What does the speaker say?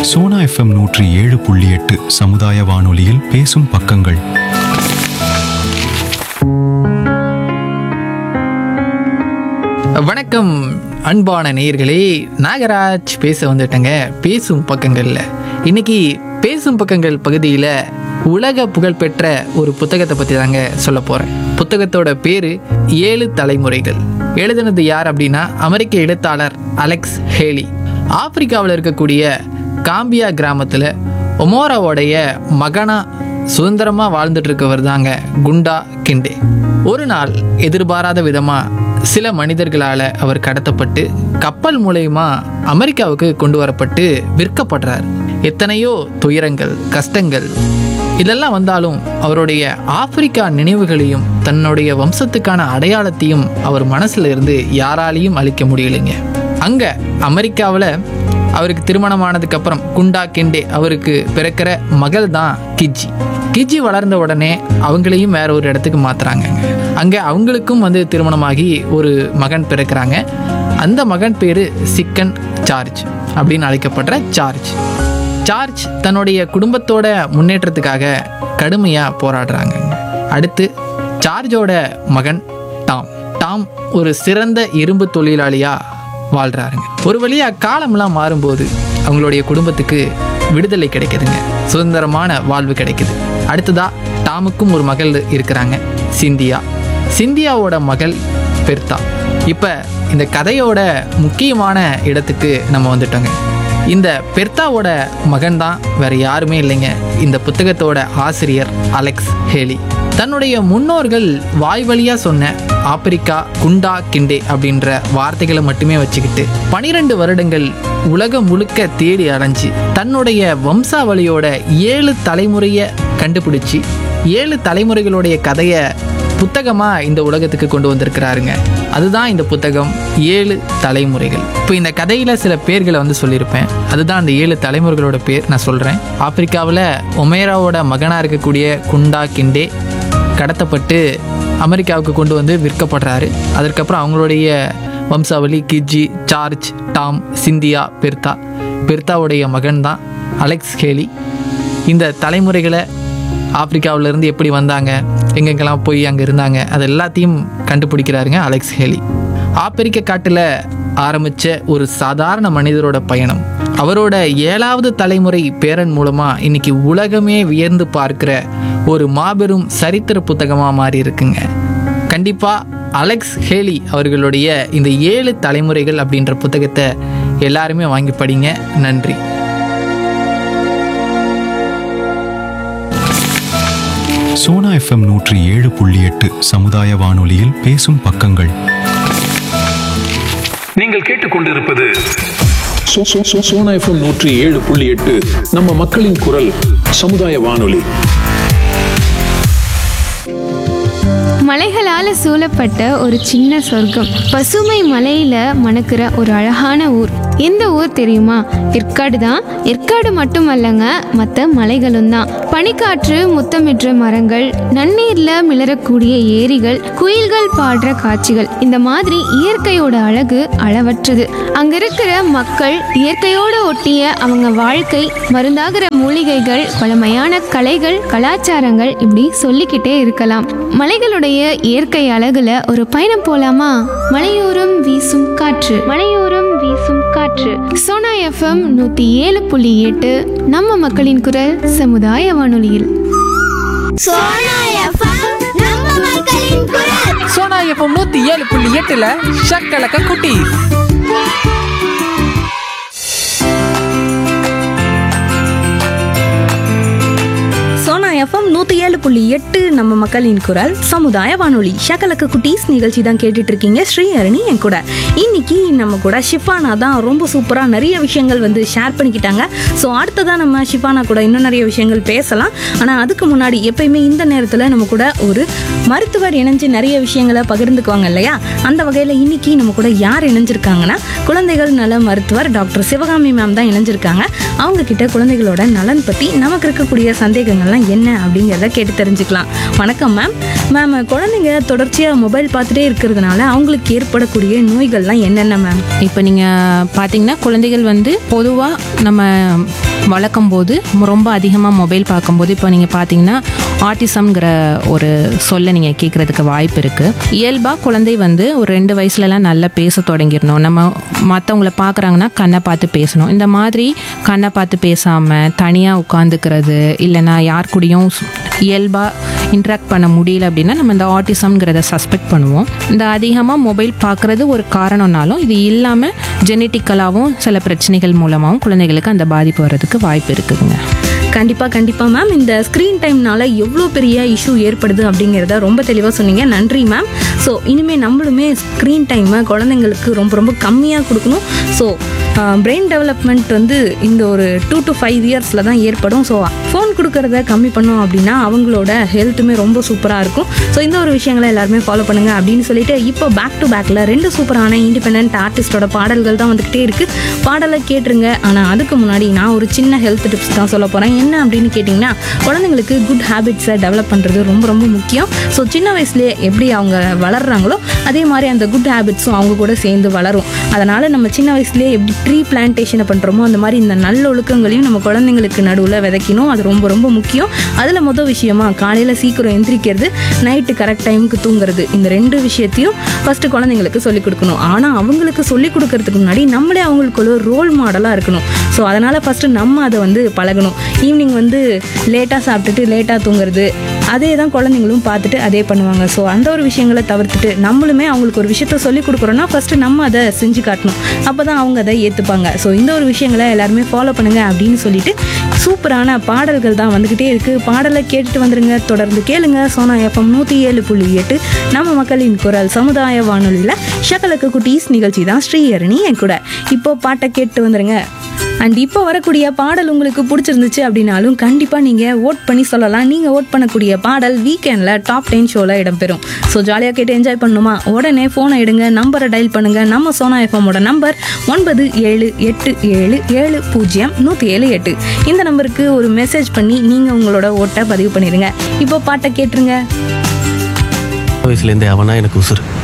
Sona FM நூற்றி ஏழு புள்ளி எட்டு சமுதாய வானொலியில் பேசும் பக்கங்கள் வணக்கம் அன்பான நேயர்களே நாகராஜ் பேச வந்துட்டேங்க பேசும் பக்கங்களில் இன்னைக்கு பேசும் பக்கங்கள் பகுதியில் உலக புகழ்பெற்ற ஒரு புத்தகத்தை பற்றி தாங்க சொல்ல போகிறேன் புத்தகத்தோட பேர் ஏழு தலைமுறைகள் எழுதுனது யார் அப்படின்னா அமெரிக்க எழுத்தாளர் அலெக்ஸ் ஹேலி ஆப்பிரிக்காவில் இருக்கக்கூடிய காம்பியா கிராமத்தில் ஒமோராவோடைய மகனா சுதந்திரமாக வாழ்ந்துட்டு இருக்கவர் தாங்க குண்டா கிண்டே ஒரு நாள் எதிர்பாராத விதமாக சில மனிதர்களால் அவர் கடத்தப்பட்டு கப்பல் மூலயமா அமெரிக்காவுக்கு கொண்டு வரப்பட்டு விற்கப்படுறார் எத்தனையோ துயரங்கள் கஷ்டங்கள் இதெல்லாம் வந்தாலும் அவருடைய ஆப்பிரிக்கா நினைவுகளையும் தன்னுடைய வம்சத்துக்கான அடையாளத்தையும் அவர் மனசுல இருந்து யாராலையும் அழிக்க முடியலைங்க அங்க அமெரிக்காவில் அவருக்கு திருமணமானதுக்கு அப்புறம் குண்டா கெண்டே அவருக்கு பிறக்கிற மகள் தான் கிஜி கிஜி வளர்ந்த உடனே அவங்களையும் வேற ஒரு இடத்துக்கு மாத்துறாங்க அங்கே அவங்களுக்கும் வந்து திருமணமாகி ஒரு மகன் பிறக்கிறாங்க அந்த மகன் பேரு சிக்கன் சார்ஜ் அப்படின்னு அழைக்கப்படுற சார்ஜ் சார்ஜ் தன்னுடைய குடும்பத்தோட முன்னேற்றத்துக்காக கடுமையாக போராடுறாங்க அடுத்து சார்ஜோட மகன் டாம் டாம் ஒரு சிறந்த இரும்பு தொழிலாளியாக வாழ்கிறாருங்க ஒரு வழியாக காலம்லாம் மாறும்போது அவங்களுடைய குடும்பத்துக்கு விடுதலை கிடைக்குதுங்க சுதந்திரமான வாழ்வு கிடைக்குது அடுத்ததா டாமுக்கும் ஒரு மகள் இருக்கிறாங்க சிந்தியா சிந்தியாவோட மகள் பெர்தா இப்போ இந்த கதையோட முக்கியமான இடத்துக்கு நம்ம வந்துட்டோங்க இந்த பெர்தாவோட மகன் தான் வேற யாருமே இல்லைங்க இந்த புத்தகத்தோட ஆசிரியர் அலெக்ஸ் ஹேலி தன்னுடைய முன்னோர்கள் வாய் வழியா சொன்ன ஆப்பிரிக்கா குண்டா கிண்டே அப்படின்ற வார்த்தைகளை மட்டுமே வச்சுக்கிட்டு பனிரெண்டு வருடங்கள் உலகம் முழுக்க தேடி அலைஞ்சு தன்னுடைய வம்சாவளியோட ஏழு தலைமுறையை கண்டுபிடிச்சி ஏழு தலைமுறைகளுடைய கதையை புத்தகமாக இந்த உலகத்துக்கு கொண்டு வந்திருக்கிறாருங்க அதுதான் இந்த புத்தகம் ஏழு தலைமுறைகள் இப்போ இந்த கதையில் சில பேர்களை வந்து சொல்லியிருப்பேன் அதுதான் அந்த ஏழு தலைமுறைகளோட பேர் நான் சொல்கிறேன் ஆப்பிரிக்காவில் ஒமேராவோட மகனாக இருக்கக்கூடிய குண்டா கிண்டே கடத்தப்பட்டு அமெரிக்காவுக்கு கொண்டு வந்து விற்கப்படுறாரு அதற்கப்புறம் அவங்களுடைய வம்சாவளி Kizzy George Tom Cynthia Bertha பெர்தாவுடைய மகன் தான் அலெக்ஸ் ஹேலி இந்த தலைமுறைகளை ஆப்பிரிக்காவுல இருந்து எப்படி வந்தாங்க எங்கெங்கெல்லாம் போய் அங்கே இருந்தாங்க அது எல்லாத்தையும் கண்டுபிடிக்கிறாருங்க அலெக்ஸ் ஹேலி ஆப்பிரிக்க காட்டில் ஆரம்பித்த ஒரு சாதாரண மனிதரோட பயணம் அவரோட ஏழாவது தலைமுறை பேரன் மூலமாக இன்னைக்கு உலகமே வியந்து பார்க்கிற ஒரு மாபெரும் சரித்திர புத்தகமாக மாறி இருக்குங்க கண்டிப்பாக அலெக்ஸ் ஹேலி அவர்களுடைய இந்த ஏழு தலைமுறைகள் அப்படின்ற புத்தகத்தை எல்லாருமே வாங்கி படிங்க நன்றி சோனா எஃப்எம் நூற்றி ஏழு புள்ளி எட்டு சமுதாய வானொலியில் பேசும் பக்கங்கள் நீங்கள் கேட்டுக்கொண்டிருப்பது சோ- சோ- சோ- சோனா எஃப்எம் நூற்றி ஏழு புள்ளி எட்டு நம்ம மக்களின் குரல் சமுதாய வானொலி மலைகளால சூழப்பட்ட ஒரு சின்ன சொர்க்கம் பசுமை மலையில மணக்கிற ஒரு அழகான ஊர் எந்த ஊர் தெரியுமா ஏற்காடு தான் ஏற்காடு மட்டுமல்லங்க மற்ற மலைகளும் தான் பனிக்காற்று முத்தமிடுற மரங்கள் நன்னீர்ல மிளறக்கூடிய ஏரிகள் குயில்கள் பாடுற காட்சிகள் இந்த மாதிரி இயற்கையோட அழகு அளவற்றது அங்க இருக்கிற மக்கள் இயற்கையோட ஒட்டிய அவங்க வாழ்க்கை மருந்தாகிற மூலிகைகள் பழமையான கலைகள் கலாச்சாரங்கள் இப்படி சொல்லிக்கிட்டே இருக்கலாம் மலைகளுடைய இயற்கை அழகுல ஒரு பயணம் போலாமா மலையோரம் வீசும் காற்று மலையோரம் வீசும் காற்று சோனா எஃப்எம் நூத்தி ஏழு புள்ளி எட்டு நம்ம மக்களின் குரல் சமுதாய வானொலியில் சோனா எஃப்எம் நம்ம மக்களின் குரல் சோனா எஃப்எம் நூற்றி ஏழு புள்ளி எட்டில் ஷக்கலக்க குட்டி சோனா எஃப்எம் நூற்றி ஏழு புள்ளி எட்டு நம்ம மக்களின் குரல் சமுதாய வானொலி ஷக்கலக்க குட்டீஸ் நிகழ்ச்சி தான் கேட்டுட்டு இருக்கீங்க ஸ்ரீஹரணி என் கூட இன்னைக்கு நம்ம கூட ஷிஃபானா தான் ரொம்ப சூப்பராக நிறைய விஷயங்கள் வந்து ஷேர் பண்ணிக்கிட்டாங்க ஸோ அடுத்ததான் நம்ம ஷிஃபானா கூட இன்னும் நிறைய விஷயங்கள் பேசலாம் ஆனால் அதுக்கு முன்னாடி எப்பயுமே இந்த நேரத்தில் நம்ம கூட ஒரு மருத்துவர் இணைஞ்சு நிறைய விஷயங்களை பகிர்ந்துக்குவாங்க இல்லையா அந்த வகையில் இன்னைக்கு நம்ம கூட யார் இணைஞ்சிருக்காங்கன்னா குழந்தைகள் நல மருத்துவர் டாக்டர் சிவகாமி மேம் தான் இணைஞ்சிருக்காங்க அவங்க கிட்ட குழந்தைகளோட நலன் பற்றி நமக்கு இருக்கக்கூடிய சந்தேகங்கள்லாம் என்ன அப்படிங்கிறத கேட்டு கேட்டு தெரிஞ்சுக்கலாம் வணக்கம் மேம் மேம் குழந்தைங்க தொடர்ச்சியாக மொபைல் பார்த்துட்டே இருக்கிறதுனால அவங்களுக்கு ஏற்படக்கூடிய நோய்கள்லாம் என்னென்ன மேம் இப்போ நீங்கள் பார்த்தீங்கன்னா குழந்தைகள் வந்து பொதுவாக நம்ம வளர்க்கும் போது ரொம்ப அதிகமாக மொபைல் பார்க்கும்போது இப்போ நீங்கள் பார்த்தீங்கன்னா ஆட்டிசம்ங்கிற ஒரு சொல்ல நீங்கள் கேட்குறதுக்கு வாய்ப்பு இருக்குது இயல்பாக குழந்தை வந்து ஒரு ரெண்டு வயசுலலாம் நல்லா பேச தொடங்கிடணும் நம்ம மற்றவங்கள பார்க்குறாங்கன்னா கண்ணை பார்த்து பேசணும் இந்த மாதிரி கண்ணை பார்த்து பேசாமல் தனியாக உட்காந்துக்கிறது இல்லைன்னா யார் கூடயும் இயல்பாக இன்ட்ராக்ட் பண்ண முடியல அப்படின்னா நம்ம இந்த ஆட்டிசம்ங்கிறத சஸ்பெக்ட் பண்ணுவோம் இந்த அதிகமாக மொபைல் பார்க்குறது ஒரு காரணம்னாலும் இது இல்லாமல் ஜெனட்டிக்கலாகவும் சில பிரச்சனைகள் மூலமாகவும் குழந்தைகளுக்கு அந்த பாதிப்பு வர்றதுக்கு வாய்ப்பு இருக்குதுங்க கண்டிப்பாக கண்டிப்பாக மேம் இந்த ஸ்க்ரீன் டைம்னால எவ்வளோ பெரிய இஷ்யூ ஏற்படுது அப்படிங்கிறத ரொம்ப தெளிவாக சொன்னீங்க நன்றி மேம் ஸோ இனிமேல் நம்மளுமே ஸ்க்ரீன் டைமை குழந்தைங்களுக்கு ரொம்ப ரொம்ப கம்மியாக கொடுக்கணும் ஸோ பிரெயின் டெவலப்மெண்ட் வந்து இந்த ஒரு டூ டு ஃபைவ் இயர்ஸில் தான் ஏற்படும் ஸோ ஃபோன் கொடுக்கறத கம்மி பண்ணோம் அப்படின்னா அவங்களோட ஹெல்த்துமே ரொம்ப சூப்பராக இருக்கும் ஸோ இந்த ஒரு விஷயங்களை எல்லாருமே ஃபாலோ பண்ணுங்க அப்படின்னு சொல்லிட்டு இப்போ பேக் டு பேக்கில் ரெண்டு சூப்பரான இண்டிபெண்ட் ஆர்டிஸ்டோட பாடல்கள் தான் வந்துக்கிட்டே இருக்குது பாடலை கேட்டுருங்க ஆனால் அதுக்கு முன்னாடி நான் ஒரு சின்ன ஹெல்த் டிப்ஸ் தான் சொல்ல போகிறேன் என்ன அப்படின்னு கேட்டிங்கன்னா குழந்தைங்களுக்கு குட் ஹேபிட்ஸை டெவலப் பண்ணுறது ரொம்ப ரொம்ப முக்கியம் ஸோ சின்ன வயசுலேயே எப்படி அவங்க வளர்றாங்களோ அதே மாதிரி அந்த குட் ஹேபிட்ஸும் அவங்க கூட சேர்ந்து வளரும் அதனால் நம்ம சின்ன வயசுலேயே எப்படி ட்ரீ பிளான்டேஷனை பண்ணுறோமோ அந்த மாதிரி இந்த நல்ல ஒழுக்கங்களையும் நம்ம குழந்தைங்களுக்கு நடுவில் விதைக்கணும் அது ரொம்ப ரொம்ப முக்கியம் அதில் மொதல் விஷயமா காலையில் சீக்கிரம் எந்திரிக்கிறது நைட்டு கரெக்ட் டைமுக்கு தூங்குறது இந்த ரெண்டு விஷயத்தையும் ஃபஸ்ட்டு குழந்தைங்களுக்கு சொல்லிக் கொடுக்கணும் ஆனால் அவங்களுக்கு சொல்லிக் கொடுக்கறதுக்கு முன்னாடி நம்மளே அவங்களுக்கு ஒரு ரோல் மாடலாக இருக்கணும் ஸோ அதனால் ஃபஸ்ட்டு நம்ம அதை வந்து பழகணும் ஈவினிங் வந்து லேட்டாக சாப்பிட்டுட்டு லேட்டாக தூங்குறது அதே தான் குழந்தைங்களும் பார்த்துட்டு அதே பண்ணுவாங்க ஸோ அந்த ஒரு விஷயங்களை தவிர்த்துட்டு நம்மளுமே அவங்களுக்கு ஒரு விஷயத்த சொல்லிக் கொடுக்குறோன்னா ஃபஸ்ட்டு நம்ம அதை செஞ்சு காட்டணும் அப்போ தான் அவங்க அதை ஏற்றுப்பாங்க ஸோ இந்த ஒரு விஷயங்களை எல்லாருமே ஃபாலோ பண்ணுங்க அப்படின்னு சொல்லிட்டு சூப்பரான பாடல்கள் தான் வந்துக்கிட்டே இருக்குது பாடலை கேட்டுட்டு வந்துருங்க தொடர்ந்து கேளுங்க சோனா எஃப்எம் நூற்றி ஏழு புள்ளி எட்டு நம்ம மக்களின் குரல் சமுதாய வானொலியில் ஷக்கலக்கு குட்டீஸ் நிகழ்ச்சி தான் ஸ்ரீஹரணி என் கூட இப்போ பாட்டை கேட்டு வந்துருங்க அண்ட் இப்போ வரக்கூடிய பாடல் உங்களுக்கு பிடிச்சிருந்துச்சு அப்படின்னாலும் கண்டிப்பாக நீங்கள் ஓட் பண்ணி சொல்லலாம் நீங்கள் ஓட் பண்ணக்கூடிய பாடல் வீக்கெண்டில் டாப் டென் ஷோவில் இடம்பெறும் ஸோ ஜாலியாக கேட்டு என்ஜாய் பண்ணணுமா உடனே ஃபோனை எடுங்க நம்பரை டயல் பண்ணுங்கள் நம்ம சோனா எஃப்எம்மோட நம்பர் ஒன்பது ஏழு எட்டு ஏழு ஏழு பூஜ்ஜியம் நூற்றி ஏழு எட்டு இந்த நம்பருக்கு ஒரு மெசேஜ் பண்ணி நீங்கள் உங்களோட ஓட்டை பதிவு பண்ணிடுங்க இப்போ பாட்டை கேட்டுருங்க வயசுலேருந்தே அவனா எனக்கு உசுறு